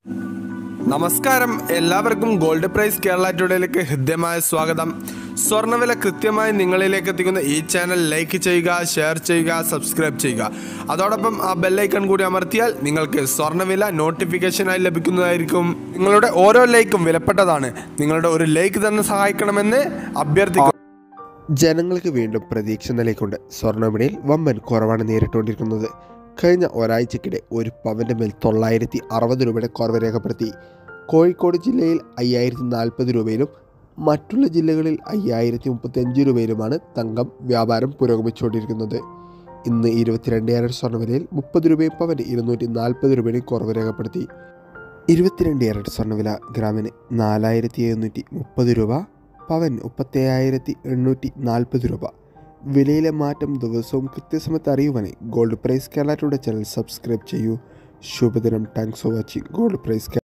നമസ്കാരം എല്ലാവർക്കും gold price Kerala ടുഡേയിലേക്ക് ഹൃദ്യമായ സ്വാഗതം സ്വർണ്ണവില കൃത്യമായി നിങ്ങളിലേക്ക് എത്തിക്കുന്ന ഈ ചാനൽ ലൈക്ക് ചെയ്യുക ഷെയർ ചെയ്യുക സബ്സ്ക്രൈബ് ചെയ്യുക അതോടൊപ്പം ആ ബെല്ലൈക്കൺ കൂടി അമർത്തിയാൽ നിങ്ങൾക്ക് സ്വർണ്ണവില നോട്ടിഫിക്കേഷനായി ലഭിക്കുന്നതായിരിക്കും നിങ്ങളുടെ ഓരോ ലൈക്കും വിലപ്പെട്ടതാണ് നിങ്ങളുടെ ഒരു ലൈക്ക് തന്നെ സഹായിക്കണമെന്ന് അഭ്യർത്ഥിക്കുന്നു ജനങ്ങൾക്ക് വീണ്ടും പ്രതീക്ഷ നിലയ്ക്കൊണ്ട് സ്വർണ്ണവിപണിയിൽ വമ്പൻ കുറവാണ് നേരിട്ടുകൊണ്ടിരിക്കുന്നത് കഴിഞ്ഞ ഒരാഴ്ചക്കിടെ ഒരു പവൻ്റെ മേൽ തൊള്ളായിരത്തി അറുപത് രൂപയുടെ കുറവ് രേഖപ്പെടുത്തി കോഴിക്കോട് ജില്ലയിൽ അയ്യായിരത്തി നാൽപ്പത് രൂപയിലും മറ്റുള്ള ജില്ലകളിൽ അയ്യായിരത്തി മുപ്പത്തഞ്ച് രൂപയിലുമാണ് തങ്കം വ്യാപാരം പുരോഗമിച്ചുകൊണ്ടിരിക്കുന്നത് ഇന്ന് ഇരുപത്തിരണ്ട് ക്യാരറ്റ് സ്വർണ്ണവിലയിൽ മുപ്പത് രൂപയും പവന് ഇരുന്നൂറ്റി നാൽപ്പത് രൂപയുടെയും കുറവ് രേഖപ്പെടുത്തി ഇരുപത്തിരണ്ട് ക്യാരറ്റ് സ്വർണ്ണവില ഗ്രാമിന് നാലായിരത്തി എഴുന്നൂറ്റി മുപ്പത് രൂപ പവൻ മുപ്പത്തേഴായിരത്തി എണ്ണൂറ്റി നാൽപ്പത് രൂപ വിലയിലെ മാറ്റം ദിവസവും കൃത്യസമയത്ത് അറിയുവാനായി gold price Kerala today channel subscribe ചെയ്യൂ ശുഭദിനം thanks for watching gold price